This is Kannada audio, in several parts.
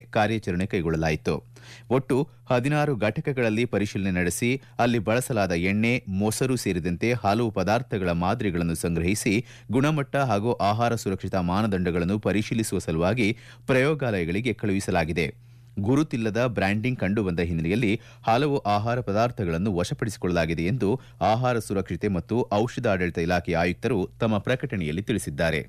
ಕಾರ್ಯಾಚರಣೆ ಕೈಗೊಳ್ಳಲಾಯಿತು ಒಟ್ಟು ಹದಿನಾರು ಘಟಕಗಳಲ್ಲಿ ಪರಿಶೀಲನೆ ನಡೆಸಿ ಅಲ್ಲಿ ಬಳಸಲಾದ ಎಣ್ಣೆ ಮೊಸರು ಸೇರಿದಂತೆ ಹಲವು ಪದಾರ್ಥಗಳ ಮಾದರಿಗಳನ್ನು ಸಂಗ್ರಹಿಸಿ ಗುಣಮಟ್ಟ ಹಾಗೂ ಆಹಾರ ಸುರಕ್ಷತಾ ಮಾನದಂಡಗಳನ್ನು ಪರಿಶೀಲಿಸುವ ಸಲುವಾಗಿ ಪ್ರಯೋಗಾಲಯಗಳಿಗೆ ಕಳುಹಿಸಲಾಗಿದೆ ಗುರುತಿಲ್ಲದ ಬ್ರ್ಯಾಂಡಿಂಗ್ ಕಂಡುಬಂದ ಹಿನ್ನೆಲೆಯಲ್ಲಿ ಹಲವು ಆಹಾರ ಪದಾರ್ಥಗಳನ್ನು ವಶಪಡಿಸಿಕೊಳ್ಳಲಾಗಿದೆ ಎಂದು ಆಹಾರ ಸುರಕ್ಷತೆ ಮತ್ತು ಔಷಧ ಆಡಳಿತ ಇಲಾಖೆಯ ಆಯುಕ್ತರು ತಮ್ಮ ಪ್ರಕಟಣೆಯಲ್ಲಿ ತಿಳಿಸಿದ್ದಾರೆ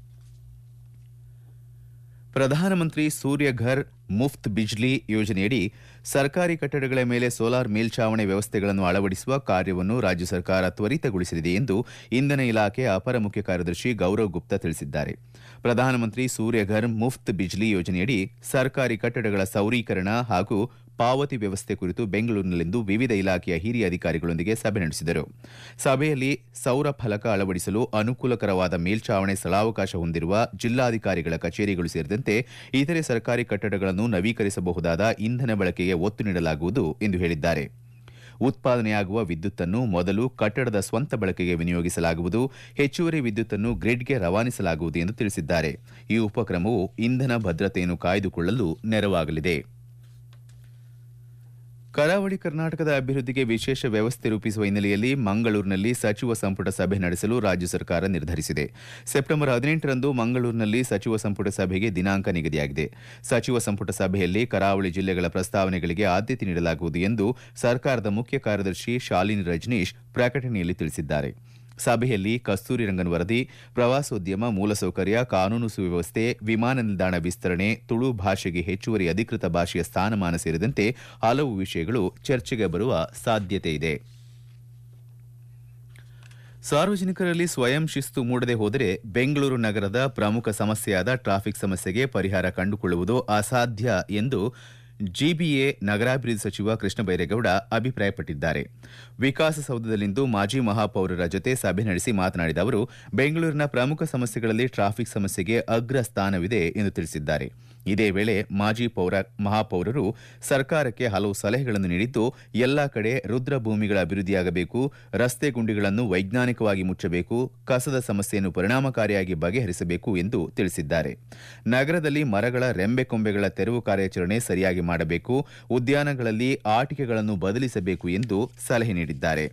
ಪ್ರಧಾನಮಂತ್ರಿ ಸೂರ್ಯಘರ್ ಮುಫ್ತ್ ಬಿಜ್ಲಿ ಯೋಜನೆಯಡಿ ಸರ್ಕಾರಿ ಕಟ್ಟಡಗಳ ಮೇಲೆ ಸೋಲಾರ್ ಮೇಲ್ಛಾವಣಿ ವ್ಯವಸ್ಥೆಗಳನ್ನು ಅಳವಡಿಸುವ ಕಾರ್ಯವನ್ನು ರಾಜ್ಯ ಸರ್ಕಾರ ತ್ವರಿತಗೊಳಿಸಲಿದೆ ಎಂದು ಇಂಧನ ಇಲಾಖೆ ಅಪರ ಮುಖ್ಯ ಕಾರ್ಯದರ್ಶಿ ಗೌರವ್ ಗುಪ್ತಾ ತಿಳಿಸಿದ್ದಾರೆ ಪ್ರಧಾನಮಂತ್ರಿ ಸೂರ್ಯಘರ್ ಮುಫ್ತ್ ಬಿಜ್ಲಿ ಯೋಜನೆಯಡಿ ಸರ್ಕಾರಿ ಕಟ್ಟಡಗಳ ಸೌರೀಕರಣ ಹಾಗೂ ಪಾವತಿ ವ್ಯವಸ್ಥೆ ಕುರಿತು ಬೆಂಗಳೂರಿನಲ್ಲಿಂದು ವಿವಿಧ ಇಲಾಖೆಯ ಹಿರಿಯ ಅಧಿಕಾರಿಗಳೊಂದಿಗೆ ಸಭೆ ನಡೆಸಿದರು ಸಭೆಯಲ್ಲಿ ಸೌರ ಫಲಕ ಅಳವಡಿಸಲು ಅನುಕೂಲಕರವಾದ ಮೇಲ್ಛಾವಣಿ ಸ್ಥಳಾವಕಾಶ ಹೊಂದಿರುವ ಜಿಲ್ಲಾಧಿಕಾರಿಗಳ ಕಚೇರಿಗಳು ಸೇರಿದಂತೆ ಇತರೆ ಸರ್ಕಾರಿ ಕಟ್ಟಡಗಳನ್ನು ನವೀಕರಿಸಬಹುದಾದ ಇಂಧನ ಬಳಕೆಗೆ ಒತ್ತು ನೀಡಲಾಗುವುದು ಎಂದು ಹೇಳಿದ್ದಾರೆ ಉತ್ಪಾದನೆಯಾಗುವ ವಿದ್ಯುತ್ತನ್ನು ಮೊದಲು ಕಟ್ಟಡದ ಸ್ವಂತ ಬಳಕೆಗೆ ವಿನಿಯೋಗಿಸಲಾಗುವುದು ಹೆಚ್ಚುವರಿ ವಿದ್ಯುತ್ತನ್ನು ಗ್ರಿಡ್ಗೆ ರವಾನಿಸಲಾಗುವುದು ಎಂದು ತಿಳಿಸಿದ್ದಾರೆ ಈ ಉಪಕ್ರಮವು ಇಂಧನ ಭದ್ರತೆಯನ್ನು ಕಾಯ್ದುಕೊಳ್ಳಲು ನೆರವಾಗಲಿದೆ ಕರಾವಳಿ ಕರ್ನಾಟಕದ ಅಭಿವೃದ್ಧಿಗೆ ವಿಶೇಷ ವ್ಯವಸ್ಥೆ ರೂಪಿಸುವ ಹಿನ್ನೆಲೆಯಲ್ಲಿ ಮಂಗಳೂರಿನಲ್ಲಿ ಸಚಿವ ಸಂಪುಟ ಸಭೆ ನಡೆಸಲು ರಾಜ್ಯ ಸರ್ಕಾರ ನಿರ್ಧರಿಸಿದೆ ಸೆಪ್ಟೆಂಬರ್ ಹದಿನೆಂಟರಂದು ಮಂಗಳೂರಿನಲ್ಲಿ ಸಚಿವ ಸಂಪುಟ ಸಭೆಗೆ ದಿನಾಂಕ ನಿಗದಿಯಾಗಿದೆ ಸಚಿವ ಸಂಪುಟ ಸಭೆಯಲ್ಲಿ ಕರಾವಳಿ ಜಿಲ್ಲೆಗಳ ಪ್ರಸ್ತಾವನೆಗಳಿಗೆ ಆದ್ಯತೆ ನೀಡಲಾಗುವುದು ಎಂದು ಸರ್ಕಾರದ ಮುಖ್ಯ ಕಾರ್ಯದರ್ಶಿ ಶಾಲಿನಿ ರಜನೀಶ್ ಪ್ರಕಟಣೆಯಲ್ಲಿ ತಿಳಿಸಿದ್ದಾರೆ ಸಭೆಯಲ್ಲಿ ಕಸ್ತೂರಿ ರಂಗನ್ ವರದಿ ಪ್ರವಾಸೋದ್ಯಮ ಮೂಲಸೌಕರ್ಯ ಕಾನೂನು ಸುವ್ಯವಸ್ಥೆ ವಿಮಾನ ನಿಲ್ದಾಣ ವಿಸ್ತರಣೆ ತುಳು ಭಾಷೆಗೆ ಹೆಚ್ಚುವರಿ ಅಧಿಕೃತ ಭಾಷೆಯ ಸ್ಥಾನಮಾನ ಸೇರಿದಂತೆ ಹಲವು ವಿಷಯಗಳು ಚರ್ಚೆಗೆ ಬರುವ ಸಾಧ್ಯತೆ ಇದೆ ಸಾರ್ವಜನಿಕರಲ್ಲಿ ಸ್ವಯಂ ಶಿಸ್ತು ಮೂಡದೆ ಹೋದರೆ ಬೆಂಗಳೂರು ನಗರದ ಪ್ರಮುಖ ಸಮಸ್ಯೆಯಾದ ಟ್ರಾಫಿಕ್ ಸಮಸ್ಯೆಗೆ ಪರಿಹಾರ ಕಂಡುಕೊಳ್ಳುವುದು ಅಸಾಧ್ಯ ಎಂದು ಜಿಬಿಎ ನಗರಾಭಿವೃದ್ಧಿ ಸಚಿವ ಕೃಷ್ಣ ಬೈರೇಗೌಡ ಅಭಿಪ್ರಾಯಪಟ್ಟಿದ್ದಾರೆ ವಿಕಾಸಸೌಧದಲ್ಲಿಂದು ಮಾಜಿ ಮಹಾಪೌರರ ಜೊತೆ ಸಭೆ ನಡೆಸಿ ಮಾತನಾಡಿದ ಅವರು ಬೆಂಗಳೂರಿನ ಪ್ರಮುಖ ಸಮಸ್ಯೆಗಳಲ್ಲಿ ಟ್ರಾಫಿಕ್ ಸಮಸ್ಯೆಗೆ ಅಗ್ರ ಸ್ಥಾನವಿದೆ ಎಂದು ತಿಳಿಸಿದ್ದಾರೆ ಇದೇ ವೇಳೆ ಮಾಜಿ ಪೌರ ಮಹಾಪೌರರು ಸರ್ಕಾರಕ್ಕೆ ಹಲವು ಸಲಹೆಗಳನ್ನು ನೀಡಿದ್ದು ಎಲ್ಲಾ ಕಡೆ ರುದ್ರಭೂಮಿಗಳ ಅಭಿವೃದ್ಧಿಯಾಗಬೇಕು ರಸ್ತೆ ಗುಂಡಿಗಳನ್ನು ವೈಜ್ಞಾನಿಕವಾಗಿ ಮುಚ್ಚಬೇಕು ಕಸದ ಸಮಸ್ಯೆಯನ್ನು ಪರಿಣಾಮಕಾರಿಯಾಗಿ ಬಗೆಹರಿಸಬೇಕು ಎಂದು ತಿಳಿಸಿದ್ದಾರೆ ನಗರದಲ್ಲಿ ಮರಗಳ ರೆಂಬೆ ಕೊಂಬೆಗಳ ತೆರವು ಕಾರ್ಯಾಚರಣೆ ಸರಿಯಾಗಿ ಮಾಡಬೇಕು ಉದ್ಯಾನಗಳಲ್ಲಿ ಆಟಿಕೆಗಳನ್ನು ಬದಲಿಸಬೇಕು ಎಂದು ಸಲಹೆ ನೀಡಿದ್ದಾರೆ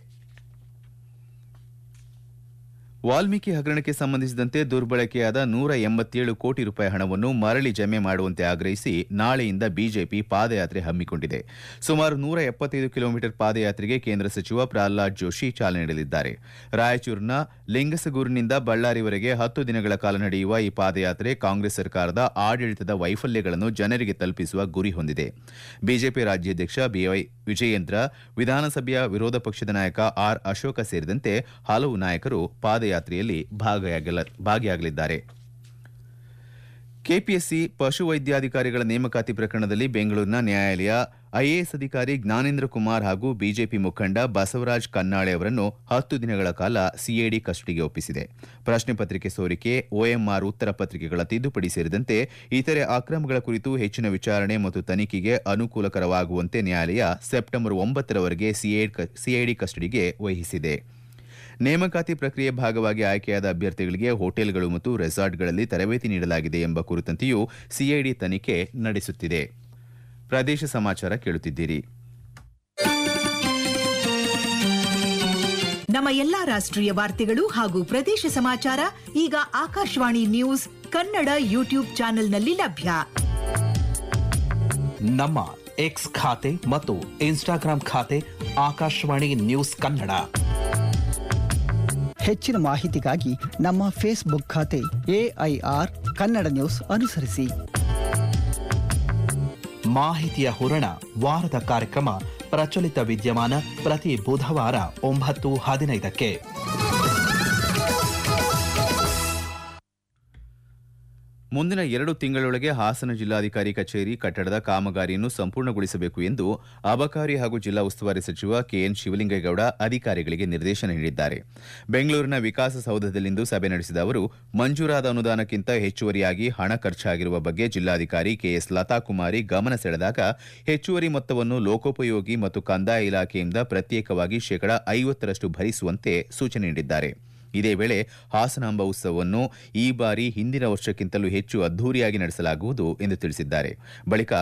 ವಾಲ್ಮೀಕಿ ಹಗರಣಕ್ಕೆ ಸಂಬಂಧಿಸಿದಂತೆ ದುರ್ಬಳಕೆಯಾದ ನೂರ ಎಂಬತ್ತೇಳು ಕೋಟಿ ರೂಪಾಯಿ ಹಣವನ್ನು ಮರಳಿ ಜಮೆ ಮಾಡುವಂತೆ ಆಗ್ರಹಿಸಿ ನಾಳೆಯಿಂದ ಬಿಜೆಪಿ ಪಾದಯಾತ್ರೆ ಹಮ್ಮಿಕೊಂಡಿದೆ ಸುಮಾರು ನೂರ ಎಪ್ಪತ್ತೈದು ಕಿಲೋಮೀಟರ್ ಪಾದಯಾತ್ರೆಗೆ ಕೇಂದ್ರ ಸಚಿವ ಪ್ರಹ್ಲಾದ್ ಜೋಶಿ ಚಾಲನೆ ನೀಡಲಿದ್ದಾರೆ ರಾಯಚೂರಿನ ಲಿಂಗಸಗೂರಿನಿಂದ ಬಳ್ಳಾರಿವರೆಗೆ ಹತ್ತು ದಿನಗಳ ಕಾಲ ನಡೆಯುವ ಈ ಪಾದಯಾತ್ರೆ ಕಾಂಗ್ರೆಸ್ ಸರ್ಕಾರದ ಆಡಳಿತದ ವೈಫಲ್ಯಗಳನ್ನು ಜನರಿಗೆ ತಲುಪಿಸುವ ಗುರಿ ಹೊಂದಿದೆ ಬಿಜೆಪಿ ರಾಜ್ಯಾಧ್ಯಕ್ಷ ಬಿವೈ ವಿಜಯೇಂದ್ರ ವಿಧಾನಸಭೆಯ ವಿರೋಧ ಪಕ್ಷದ ನಾಯಕ ಆರ್ ಅಶೋಕ ಸೇರಿದಂತೆ ಹಲವು ನಾಯಕರು ಪಾದಯಾತ್ರೆಯಲ್ಲಿ ಭಾಗಿಯಾಗಲಿದ್ದಾರೆ ಕೆಪಿಎಸ್ಸಿ ಪಶುವೈದ್ಯಾಧಿಕಾರಿಗಳ ನೇಮಕಾತಿ ಪ್ರಕರಣದಲ್ಲಿ ಬೆಂಗಳೂರಿನ ನ್ಯಾಯಾಲಯ ಐಎಎಸ್ ಅಧಿಕಾರಿ ಜ್ಞಾನೇಂದ್ರ ಕುಮಾರ್ ಹಾಗೂ ಬಿಜೆಪಿ ಮುಖಂಡ ಬಸವರಾಜ್ ಕನ್ನಾಳೆ ಅವರನ್ನು ಹತ್ತು ದಿನಗಳ ಕಾಲ ಸಿಐಡಿ ಕಸ್ಟಡಿಗೆ ಒಪ್ಪಿಸಿದೆ ಪ್ರಶ್ನೆ ಪತ್ರಿಕೆ ಸೋರಿಕೆ ಒಎಂಆರ್ ಉತ್ತರ ಪತ್ರಿಕೆಗಳ ತಿದ್ದುಪಡಿ ಸೇರಿದಂತೆ ಇತರೆ ಅಕ್ರಮಗಳ ಕುರಿತು ಹೆಚ್ಚಿನ ವಿಚಾರಣೆ ಮತ್ತು ತನಿಖೆಗೆ ಅನುಕೂಲಕರವಾಗುವಂತೆ ನ್ಯಾಯಾಲಯ ಸೆಪ್ಟೆಂಬರ್ ಒಂಬತ್ತರವರೆಗೆ ಸಿಐಡಿ ಕಸ್ಟಡಿಗೆ ವಹಿಸಿದೆ ನೇಮಕಾತಿ ಪ್ರಕ್ರಿಯೆ ಭಾಗವಾಗಿ ಆಯ್ಕೆಯಾದ ಅಭ್ಯರ್ಥಿಗಳಿಗೆ ಹೋಟೆಲ್ಗಳು ಮತ್ತು ರೆಸಾರ್ಟ್ಗಳಲ್ಲಿ ತರಬೇತಿ ನೀಡಲಾಗಿದೆ ಎಂಬ ಕುರಿತಂತೆಯೂ ಸಿಐಡಿ ತನಿಖೆ ನಡೆಸುತ್ತಿದೆ ಪ್ರದೇಶ ಸಮಾಚಾರ ಕೇಳುತ್ತಿದ್ದೀರಿ ನಮ್ಮ ಎಲ್ಲಾ ರಾಷ್ಟ್ರೀಯ ವಾರ್ತೆಗಳು ಹಾಗೂ ಪ್ರದೇಶ ಸಮಾಚಾರ ಈಗ ಆಕಾಶವಾಣಿ ನ್ಯೂಸ್ ಕನ್ನಡ ಯೂಟ್ಯೂಬ್ ಚಾನೆಲ್ನಲ್ಲಿ ಲಭ್ಯ ನಮ್ಮ ಎಕ್ಸ್ ಖಾತೆ ಮತ್ತು ಇನ್ಸ್ಟಾಗ್ರಾಂ ಖಾತೆ ಆಕಾಶವಾಣಿ ನ್ಯೂಸ್ ಕನ್ನಡ ಹೆಚ್ಚಿನ ಮಾಹಿತಿಗಾಗಿ ನಮ್ಮ ಫೇಸ್ಬುಕ್ ಖಾತೆ ಎಐಆರ್ ಕನ್ನಡ ನ್ಯೂಸ್ ಅನುಸರಿಸಿ ಮಾಹಿತಿಯ ಹೂರಣ ವಾರದ ಕಾರ್ಯಕ್ರಮ ಪ್ರಚಲಿತ ವಿದ್ಯಮಾನ ಪ್ರತಿ ಬುಧವಾರ ಒಂಬತ್ತು ಹದಿನೈದಕ್ಕೆ ಮುಂದಿನ ಎರಡು ತಿಂಗಳೊಳಗೆ ಹಾಸನ ಜಿಲ್ಲಾಧಿಕಾರಿ ಕಚೇರಿ ಕಟ್ಟಡದ ಕಾಮಗಾರಿಯನ್ನು ಸಂಪೂರ್ಣಗೊಳಿಸಬೇಕು ಎಂದು ಅಬಕಾರಿ ಹಾಗೂ ಜಿಲ್ಲಾ ಉಸ್ತುವಾರಿ ಸಚಿವ ಕೆಎನ್ ಶಿವಲಿಂಗೇಗೌಡ ಅಧಿಕಾರಿಗಳಿಗೆ ನಿರ್ದೇಶನ ನೀಡಿದ್ದಾರೆ ಬೆಂಗಳೂರಿನ ವಿಕಾಸಸೌಧದಲ್ಲಿಂದು ಸಭೆ ನಡೆಸಿದ ಅವರು ಮಂಜೂರಾದ ಅನುದಾನಕ್ಕಿಂತ ಹೆಚ್ಚುವರಿಯಾಗಿ ಹಣ ಖರ್ಚಾಗಿರುವ ಬಗ್ಗೆ ಜಿಲ್ಲಾಧಿಕಾರಿ ಕೆಎಸ್ ಲತಾಕುಮಾರಿ ಗಮನ ಸೆಳೆದಾಗ ಹೆಚ್ಚುವರಿ ಮೊತ್ತವನ್ನು ಲೋಕೋಪಯೋಗಿ ಮತ್ತು ಕಂದಾಯ ಇಲಾಖೆಯಿಂದ ಪ್ರತ್ಯೇಕವಾಗಿ ಶೇಕಡಾ ಐವತ್ತರಷ್ಟು ಭರಿಸುವಂತೆ ಸೂಚನೆ ನೀಡಿದ್ದಾರೆ ಇದೇ ವೇಳೆ ಹಾಸನಾಂಬ ಉತ್ಸವವನ್ನು ಈ ಬಾರಿ ಹಿಂದಿನ ವರ್ಷಕ್ಕಿಂತಲೂ ಹೆಚ್ಚು ಅದ್ದೂರಿಯಾಗಿ ನಡೆಸಲಾಗುವುದು ಎಂದು ತಿಳಿಸಿದ್ದಾರೆ ಬಳಿಕ